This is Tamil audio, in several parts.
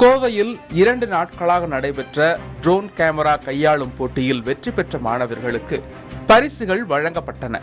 கோவையில் இரண்டு நாட்களாக நடைபெற்ற ட்ரோன் கேமரா கையாளும் போட்டியில் வெற்றி பெற்ற மாணவர்களுக்கு பரிசுகள் வழங்கப்பட்டன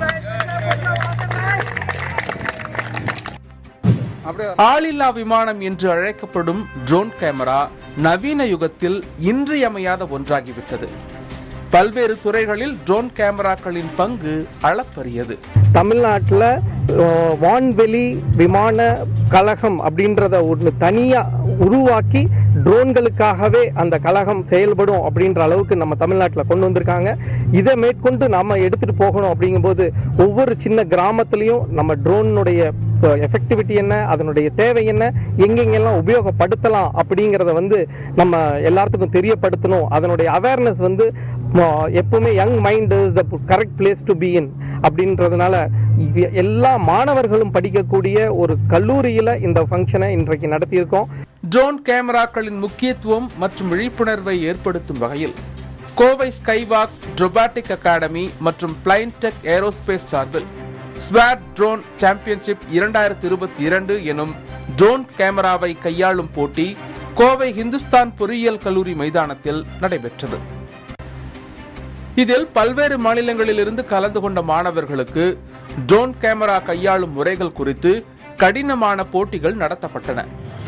ஆளில்லா விமானம் என்று அழைக்கப்படும் ட்ரோன் கேமரா நவீன யுகத்தில் இன்றியமையாத ஒன்றாகிவிட்டது பல்வேறு துறைகளில் ட்ரோன் கேமராக்களின் பங்கு அளப்பரியது தமிழ்நாட்டில் வான்வெளி விமான கழகம் அப்படின்றத ஒன்று தனியாக உருவாக்கி ட்ரோன்களுக்காகவே அந்த கழகம் செயல்படும் அப்படின்ற அளவுக்கு நம்ம தமிழ்நாட்டில் கொண்டு வந்திருக்காங்க இதை மேற்கொண்டு நம்ம எடுத்துட்டு போகணும் அப்படிங்கும்போது ஒவ்வொரு சின்ன கிராமத்துலேயும் நம்ம ட்ரோனுடைய எஃபெக்டிவிட்டி என்ன அதனுடைய தேவை என்ன எங்கெங்கெல்லாம் உபயோகப்படுத்தலாம் அப்படிங்கிறத வந்து நம்ம எல்லாத்துக்கும் தெரியப்படுத்தணும் அதனுடைய அவேர்னஸ் வந்து ம- எப்பவுமே young mind is the correct place to be in அப்படின்றதுனால இது எல்லா மாணவர்களும் படிக்கக்கூடிய ஒரு கல்லூரியில இந்த ஃபங்க்ஷனை இன்றைக்கு நடத்தியிருக்கோம் ட்ரோன் கேமராக்களின் முக்கியத்துவம் மற்றும் விழிப்புணர்வை ஏற்படுத்தும் வகையில் கோவை ஸ்கைவாக் ட்ரோபாட்டிக் அகாடமி மற்றும் பிளைன் டெக் ஏரோஸ்பேஸ் சார்பில் ஸ்வாட் ட்ரோன் சாம்பியன்ஷிப் இரண்டாயிரத்தி இருபத்தி இரண்டு எனும் ட்ரோன் கேமராவை கையாளும் போட்டி கோவை இந்துஸ்தான் பொறியியல் கல்லூரி மைதானத்தில் நடைபெற்றது இதில் பல்வேறு மாநிலங்களிலிருந்து கலந்து கொண்ட மாணவர்களுக்கு ட்ரோன் கேமரா கையாளும் முறைகள் குறித்து கடினமான போட்டிகள் நடத்தப்பட்டன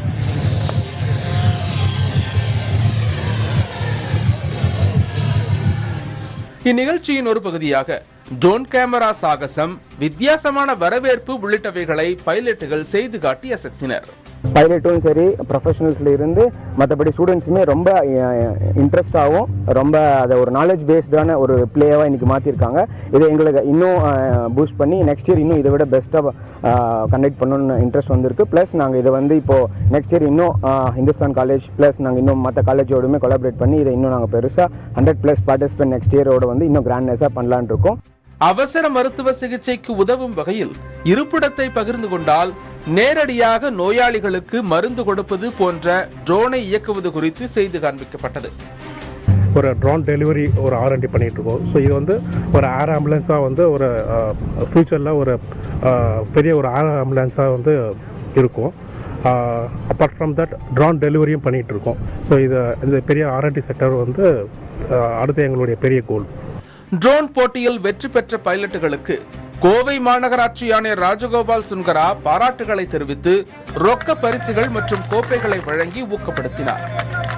இந்நிகழ்ச்சியின் ஒரு பகுதியாக ட்ரோன் கேமரா சாகசம் வித்தியாசமான வரவேற்பு உள்ளிட்டவைகளை பைலட்டுகள் செய்து காட்டி அசத்தினர் பைலட்டும் சரி ப்ரொஃபஷனல்ஸ்ல இருந்து மற்றபடி ஸ்டூடெண்ட்ஸுமே ரொம்ப இன்ட்ரெஸ்டாகவும் ரொம்ப அதை ஒரு நாலேஜ் பேஸ்டான ஒரு பிளேவாக இன்னைக்கு மாற்றிருக்காங்க இதை எங்களுக்கு இன்னும் பூஸ்ட் பண்ணி நெக்ஸ்ட் இயர் இன்னும் இதை விட பெஸ்ட்டாக கண்டக்ட் பண்ணணும்னு இன்ட்ரெஸ்ட் வந்திருக்கு ப்ளஸ் நாங்கள் இதை வந்து இப்போ நெக்ஸ்ட் இயர் இன்னும் ஆஹ், ஹிந்துஸ்தான் காலேஜ் ப்ளஸ் நாங்கள் இன்னும் மற்ற காலேஜோடுமே கொலாபரேட் பண்ணி இதை இன்னும் நாங்கள் பெருசாக ஹண்ட்ரட் ப்ளஸ் பார்ட்டிசிபென்ட் நெக்ஸ்ட் இயரோட வந்து இன்னும் கிராண்ட்னஸாக பண்ணலான்னு இருக்கோம் அவசர மருத்துவ சிகிச்சைக்கு உதவும் வகையில் இருப்பிடத்தை பகிர்ந்து கொண்டால் நேரடியாக நோயாளிகளுக்கு மருந்து கொடுப்பது போன்ற ட்ரோனை இயக்குவது குறித்து செய்து காண்பிக்கப்பட்டது ஒரு ட்ரோன் டெலிவரி ஒரு ஆர்என்டி பண்ணிட்டு இருக்கோம் ஸோ இது வந்து ஒரு ஏர் ஆம்புலன்ஸாக வந்து ஒரு ஃப்யூச்சரில் ஒரு அஹ், பெரிய ஒரு ஏர் ஆம்புலன்ஸாக வந்து இருக்கும் அப்பார்ட் ஃப்ரம் தட் ட்ரோன் டெலிவரியும் பண்ணிட்டு இருக்கோம் ஸோ இது இந்த பெரிய ஆர்என்டி செக்டர் வந்து அஹ், அடுத்து எங்களுடைய பெரிய கோல் ட்ரோன் போட்டியில் வெற்றி பெற்ற பைலட்டுகளுக்கு கோவை மாநகராட்சி ஆணையர் ராஜகோபால் சுன்கரா பாராட்டுகளை தெரிவித்து ரொக்க பரிசுகள் மற்றும் கோப்பைகளை வழங்கி ஊக்கப்படுத்தினார்